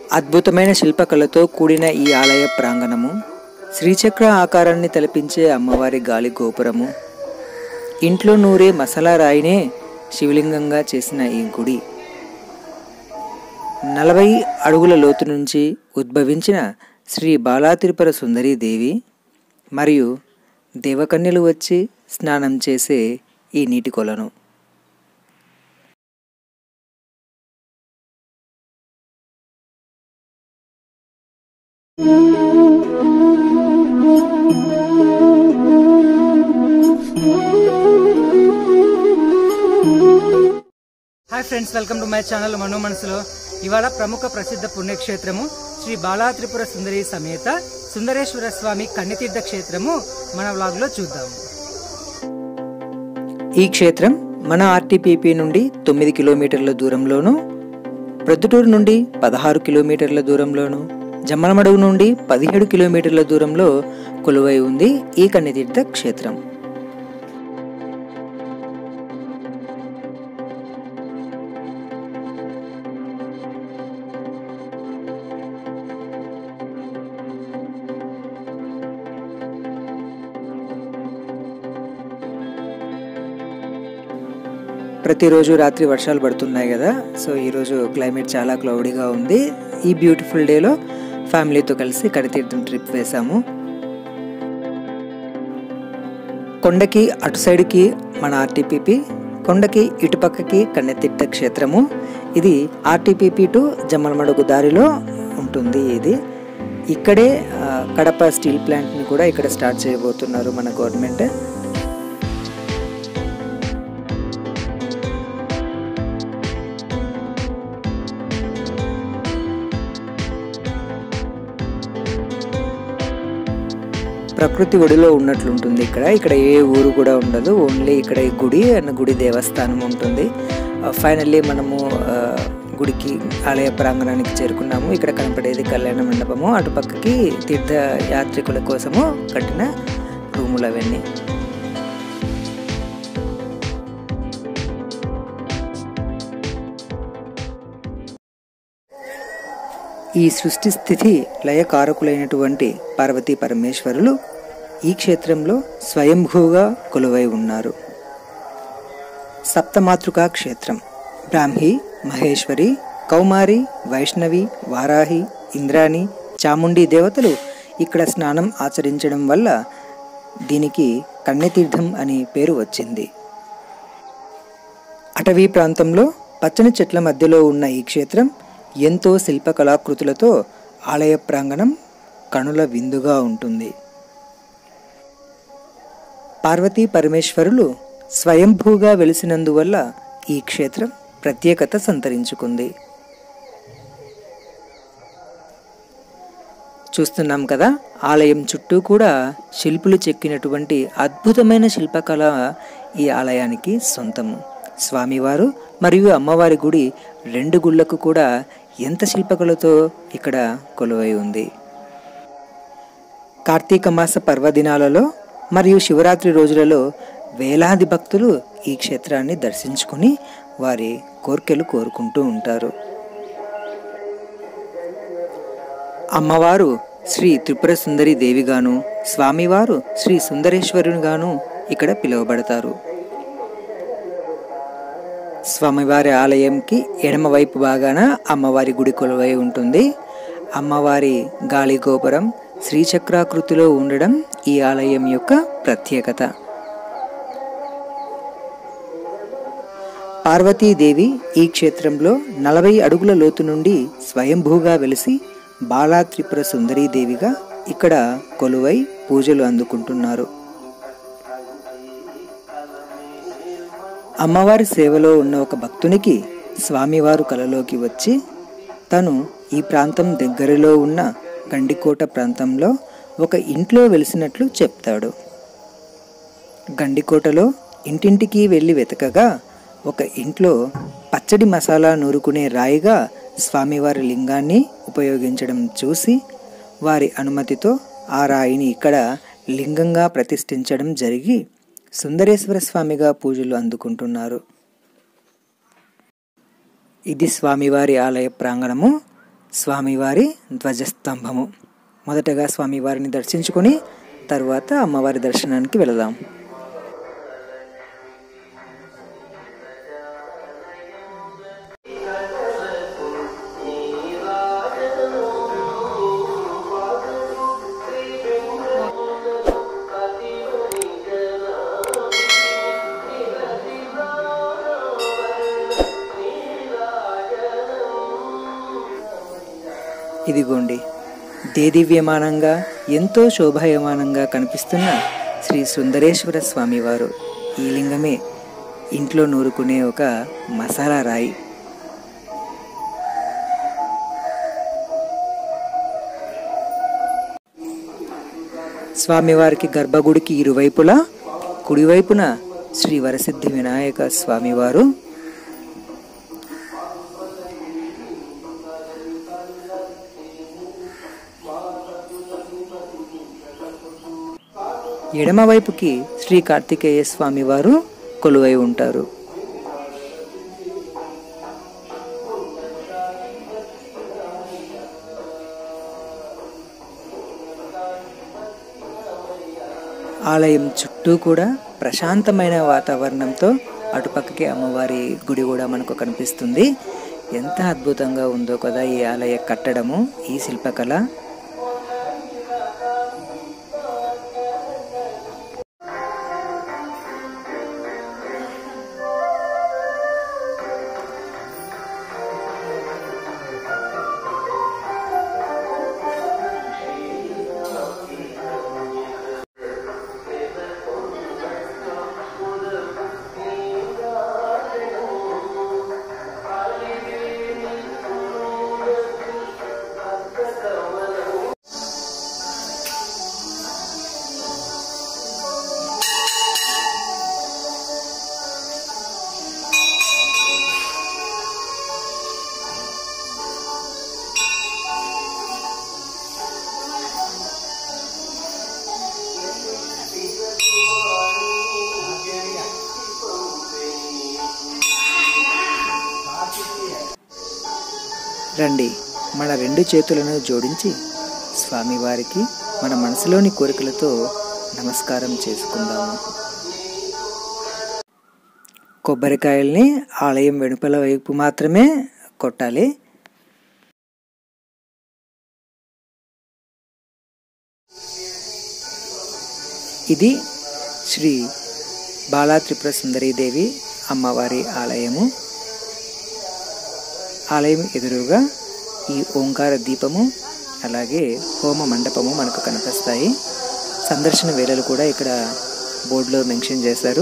అద్భుతమైన శిల్పకళతో కూడిన ఈ ఆలయ ప్రాంగణము శ్రీచక్ర ఆకారాన్ని తలపించే అమ్మవారి గాలి గోపురము ఇంట్లో నూరే మసాలా రాయినే శివలింగంగా చేసిన ఈ గుడి నలభై అడుగుల లోతు నుంచి ఉద్భవించిన శ్రీ బాలాతిరుపర సుందరీ దేవి మరియు దేవకన్యలు వచ్చి స్నానం చేసే ఈ నీటి కొలను hi friends welcome to my channel Manu మనసులో ఇవాళ ప్రముఖ ప్రసిద్ధ పుణ్యక్షేత్రము శ్రీ బాలా త్రిపుర సుందరి సమేత సుందరేశ్వర స్వామి కన్నితీర్థ క్షేత్రము మన వ్లాగ్ లో చూద్దాము ఈ క్షేత్రం మన ఆర్టీపీపీ నుండి తొమ్మిది కిలోమీటర్ల దూరంలోను ప్రొద్దుటూరు నుండి పదహారు కిలోమీటర్ల దూరంలోను జమ్మలమడుగు నుండి పదిహేడు కిలోమీటర్ల దూరంలో కొలువై ఉంది ఈ కన్నితీర్థ క్షేత్రం ప్రతిరోజు రాత్రి వర్షాలు పడుతున్నాయి కదా సో ఈరోజు క్లైమేట్ చాలా క్లౌడీగా ఉంది ఈ బ్యూటిఫుల్ డేలో ఫ్యామిలీతో కలిసి కడితీర్థం ట్రిప్ వేశాము కొండకి అటు సైడ్కి మన ఆర్టీపీపీ కొండకి ఇటుపక్కకి కన్నెతిట్ట క్షేత్రము ఇది ఆర్టీపీపీ టు జమ్మలమడుగు దారిలో ఉంటుంది ఇది ఇక్కడే ఆ, కడప స్టీల్ ప్లాంట్ని కూడా ఇక్కడ స్టార్ట్ చేయబోతున్నారు మన గవర్నమెంట్ ప్రకృతి ఒడిలో ఉన్నట్లుంటుంది ఇక్కడ ఇక్కడ ఏ ఊరు కూడా ఉండదు ఓన్లీ ఇక్కడ ఈ గుడి అండ్ గుడి దేవస్థానం ఉంటుంది ఫైనల్లీ మనము ఆ, గుడికి ఆలయ ప్రాంగణానికి చేరుకున్నాము ఇక్కడ కనపడేది కళ్యాణ మండపము అటు పక్కకి తీర్థ యాత్రికుల కోసము కట్టిన రూములు అవన్నీ ఈ సృష్టి స్థితి లయకారకులైనటువంటి పార్వతీ పరమేశ్వరులు ఈ క్షేత్రంలో స్వయంభూగా కొలువై ఉన్నారు సప్తమాతృకా క్షేత్రం బ్రాహ్మి మహేశ్వరి కౌమారి వైష్ణవి వారాహి ఇంద్రాణి చాముండి దేవతలు ఇక్కడ స్నానం ఆచరించడం వల్ల దీనికి కన్నెతీర్థం అని పేరు వచ్చింది అటవీ ప్రాంతంలో పచ్చని చెట్ల మధ్యలో ఉన్న ఈ క్షేత్రం ఎంతో శిల్పకళాకృతులతో ఆలయ ప్రాంగణం కనుల విందుగా ఉంటుంది పార్వతీ పరమేశ్వరులు స్వయంభూగా వెలిసినందువల్ల ఈ క్షేత్రం ప్రత్యేకత సంతరించుకుంది చూస్తున్నాం కదా ఆలయం చుట్టూ కూడా శిల్పులు చెక్కినటువంటి అద్భుతమైన శిల్పకళ ఈ ఆలయానికి సొంతము స్వామివారు మరియు అమ్మవారి గుడి రెండు గుళ్ళకు కూడా ఎంత శిల్పకళతో ఇక్కడ కొలువై ఉంది కార్తీక మాస పర్వదినాలలో మరియు శివరాత్రి రోజులలో వేలాది భక్తులు ఈ క్షేత్రాన్ని దర్శించుకుని వారి కోర్కెలు కోరుకుంటూ ఉంటారు అమ్మవారు శ్రీ త్రిపుర సుందరి దేవిగాను స్వామివారు శ్రీ సుందరేశ్వరునిగాను ఇక్కడ పిలువబడతారు స్వామివారి ఆలయంకి ఎడమవైపు భాగాన అమ్మవారి గుడి కొలువై ఉంటుంది అమ్మవారి గాలి గోపురం శ్రీచక్రాకృతిలో ఉండడం ఈ ఆలయం యొక్క ప్రత్యేకత పార్వతీదేవి ఈ క్షేత్రంలో నలభై అడుగుల లోతు నుండి స్వయంభూగా వెలిసి బాలా త్రిపుర సుందరీదేవిగా ఇక్కడ కొలువై పూజలు అందుకుంటున్నారు అమ్మవారి సేవలో ఉన్న ఒక భక్తునికి స్వామివారు కలలోకి వచ్చి తను ఈ ప్రాంతం దగ్గరలో ఉన్న గండికోట ప్రాంతంలో ఒక ఇంట్లో వెలిసినట్లు చెప్తాడు గండికోటలో ఇంటింటికి వెళ్ళి వెతకగా ఒక ఇంట్లో పచ్చడి మసాలా నూరుకునే రాయిగా స్వామివారి లింగాన్ని ఉపయోగించడం చూసి వారి అనుమతితో ఆ రాయిని ఇక్కడ లింగంగా ప్రతిష్ఠించడం జరిగి సుందరేశ్వర స్వామిగా పూజలు అందుకుంటున్నారు ఇది స్వామివారి ఆలయ ప్రాంగణము స్వామివారి ధ్వజస్తంభము మొదటగా స్వామివారిని దర్శించుకొని తర్వాత అమ్మవారి దర్శనానికి వెళదాం ఇదిగోండి దేదివ్యమానంగా ఎంతో శోభాయమానంగా కనిపిస్తున్న శ్రీ సుందరేశ్వర స్వామివారు ఈ లింగమే ఇంట్లో నూరుకునే ఒక మసాలా రాయి స్వామివారికి గర్భగుడికి ఇరువైపులా కుడివైపున శ్రీ వరసిద్ధి వినాయక స్వామివారు ఎడమవైపుకి శ్రీ కార్తికేయ స్వామి వారు కొలువై ఉంటారు ఆలయం చుట్టూ కూడా ప్రశాంతమైన వాతావరణంతో అటుపక్కకి అమ్మవారి గుడి కూడా మనకు కనిపిస్తుంది ఎంత అద్భుతంగా ఉందో కదా ఈ ఆలయ కట్టడము ఈ శిల్పకళ రండి మన రెండు చేతులను జోడించి స్వామివారికి మన మనసులోని కోరికలతో నమస్కారం చేసుకుందాము కొబ్బరికాయల్ని ఆలయం వెనుపల వైపు మాత్రమే కొట్టాలి ఇది శ్రీ బాలా త్రిపుర సుందరీదేవి అమ్మవారి ఆలయము ఆలయం ఎదురుగా ఈ ఓంకార దీపము అలాగే హోమ మండపము మనకు కనిపిస్తాయి సందర్శన వేళలు కూడా ఇక్కడ బోర్డులో మెన్షన్ చేశారు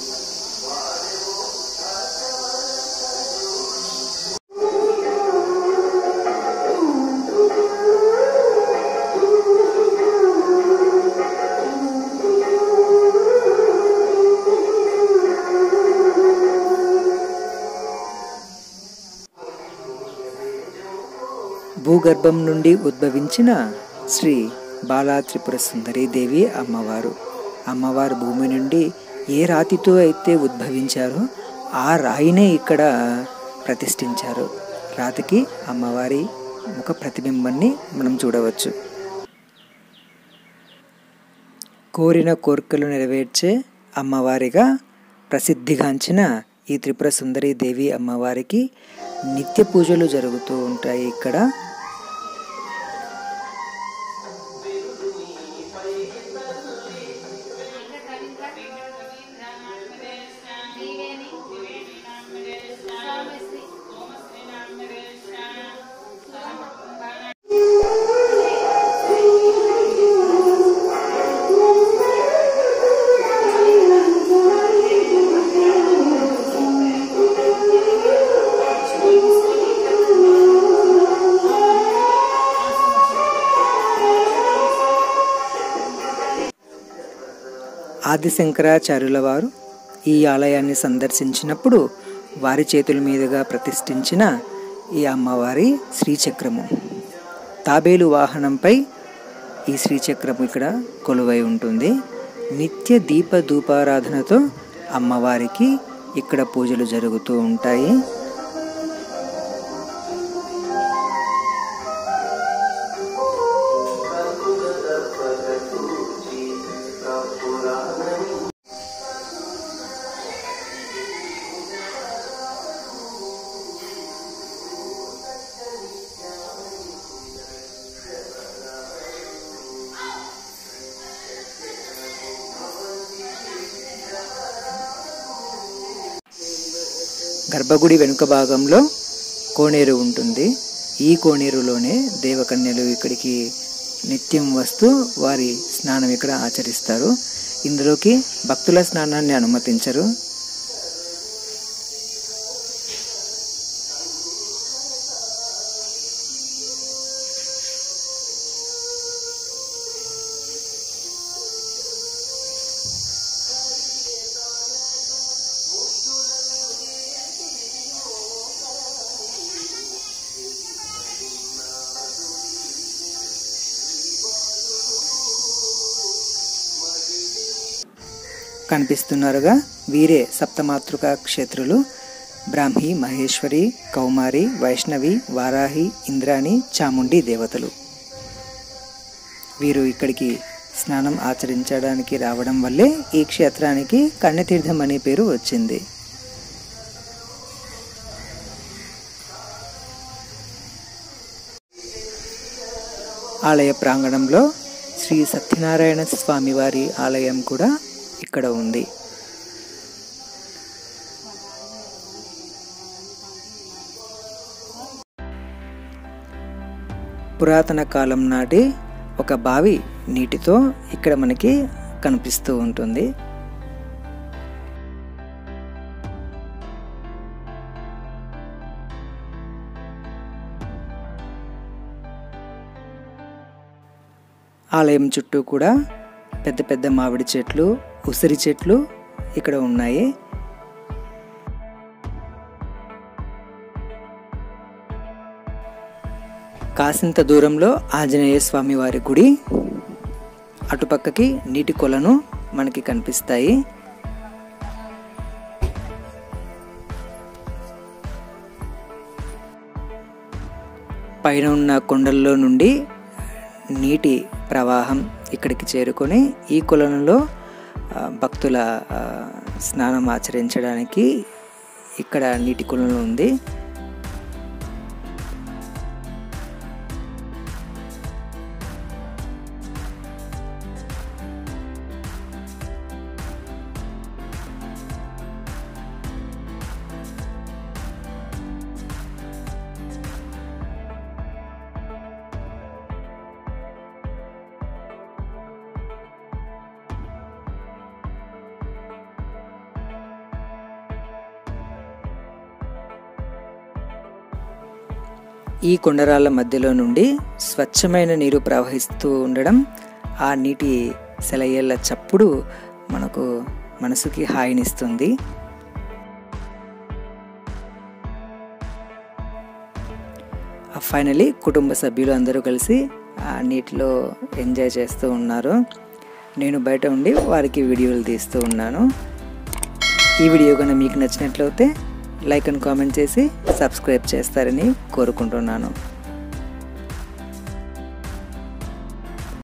భూగర్భం నుండి ఉద్భవించిన శ్రీ బాలా త్రిపుర సుందరీదేవి అమ్మవారు అమ్మవారు భూమి నుండి ఏ రాతితో అయితే ఉద్భవించారో ఆ రాయినే ఇక్కడ ప్రతిష్ఠించారు రాతికి అమ్మవారి ముఖ ప్రతిబింబాన్ని మనం చూడవచ్చు కోరిన కోరికలు నెరవేర్చే అమ్మవారిగా ప్రసిద్ధిగాంచిన ఈ త్రిపుర సుందరి దేవి అమ్మవారికి నిత్య పూజలు జరుగుతూ ఉంటాయి ఇక్కడ ఆదిశంకరాచార్యుల వారు ఈ ఆలయాన్ని సందర్శించినప్పుడు వారి చేతుల మీదుగా ప్రతిష్ఠించిన ఈ అమ్మవారి శ్రీచక్రము తాబేలు వాహనంపై ఈ శ్రీచక్రము ఇక్కడ కొలువై ఉంటుంది నిత్య దీప ధూపారాధనతో అమ్మవారికి ఇక్కడ పూజలు జరుగుతూ ఉంటాయి గర్భగుడి వెనుక భాగంలో కోనేరు ఉంటుంది ఈ కోనేరులోనే దేవకన్యలు ఇక్కడికి నిత్యం వస్తూ వారి స్నానం ఇక్కడ ఆచరిస్తారు ఇందులోకి భక్తుల స్నానాన్ని అనుమతించరు కనిపిస్తున్నారుగా వీరే సప్తమాతృక క్షేత్రులు బ్రాహ్మి మహేశ్వరి కౌమారి వైష్ణవి వారాహి ఇంద్రాణి చాముండి దేవతలు వీరు ఇక్కడికి స్నానం ఆచరించడానికి రావడం వల్లే ఈ క్షేత్రానికి కన్యతీర్థం అనే పేరు వచ్చింది ఆలయ ప్రాంగణంలో శ్రీ సత్యనారాయణ స్వామి వారి ఆలయం కూడా ఇక్కడ ఉంది పురాతన కాలం నాటి ఒక బావి నీటితో ఇక్కడ మనకి కనిపిస్తూ ఉంటుంది ఆలయం చుట్టూ కూడా పెద్ద పెద్ద మామిడి చెట్లు ఉసిరి చెట్లు ఇక్కడ ఉన్నాయి కాసింత దూరంలో ఆంజనేయ స్వామి వారి గుడి అటుపక్కకి నీటి కొలను మనకి కనిపిస్తాయి పైన ఉన్న కొండల్లో నుండి నీటి ప్రవాహం ఇక్కడికి చేరుకొని ఈ కొలనులో ఆ, భక్తుల ఆ, స్నానం ఆచరించడానికి ఇక్కడ నీటి కొలను ఉంది ఈ కొండరాళ్ళ మధ్యలో నుండి స్వచ్ఛమైన నీరు ప్రవహిస్తూ ఉండడం ఆ నీటి సెలయేళ్ల చప్పుడు మనకు మనసుకి హాయినిస్తుంది ఫైనలీ కుటుంబ సభ్యులు అందరూ కలిసి ఆ నీటిలో ఎంజాయ్ చేస్తూ ఉన్నారు నేను బయట ఉండి వారికి వీడియోలు తీస్తూ ఉన్నాను ఈ వీడియో కనుక మీకు నచ్చినట్లయితే లైక్ అండ్ కామెంట్ చేసి సబ్స్క్రైబ్ చేస్తారని కోరుకుంటున్నాను